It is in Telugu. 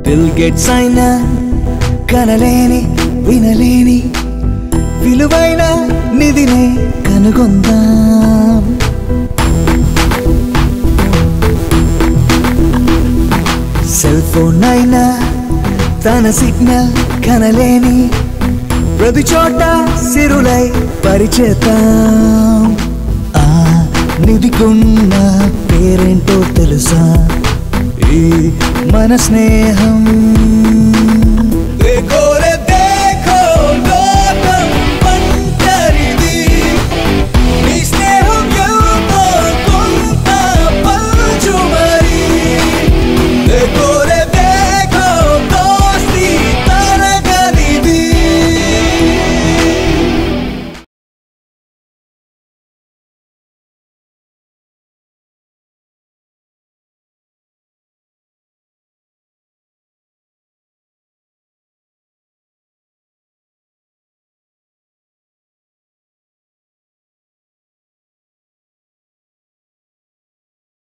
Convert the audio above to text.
బిల్ గేట్స్ అయినా కనలేని వినలేని విలువైన నిధినే కనుగొందాం సెల్ ఫోన్ అయినా తన సిగ్నల్ కనలేని ప్రతి చోట సిరులై పరిచేతాం ఆ నిధికున్న పేరేంటో తెలుసా ఈ మన స్నేహం ఏ కోరే